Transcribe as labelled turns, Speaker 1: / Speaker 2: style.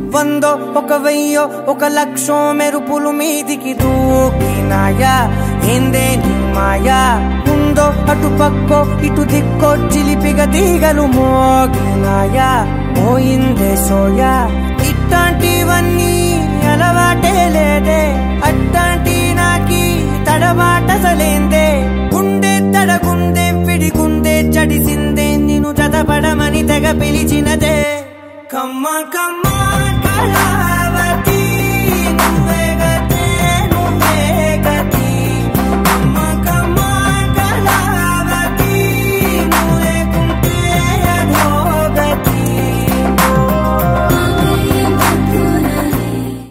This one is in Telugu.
Speaker 1: వందో ఒక వెయ్యో ఒక లక్షో మెరుపులు మీదికి దూకినాయా ఏందే నీ మాయా ఉందో అటు పక్కో ఇటు దిక్కో చిలిపిగ తీగలు మోగినాయా పోయిందే సోయా ఇట్లాంటివన్నీ అలవాటే లేదే అట్లాంటి నాకి తడబాటసలేందే గుండె తడగుందే పిడిగుందే చడిసిందే నిన్ను చదపడమని తెగ పిలిచినదే కమ్మ కమ్మ కళ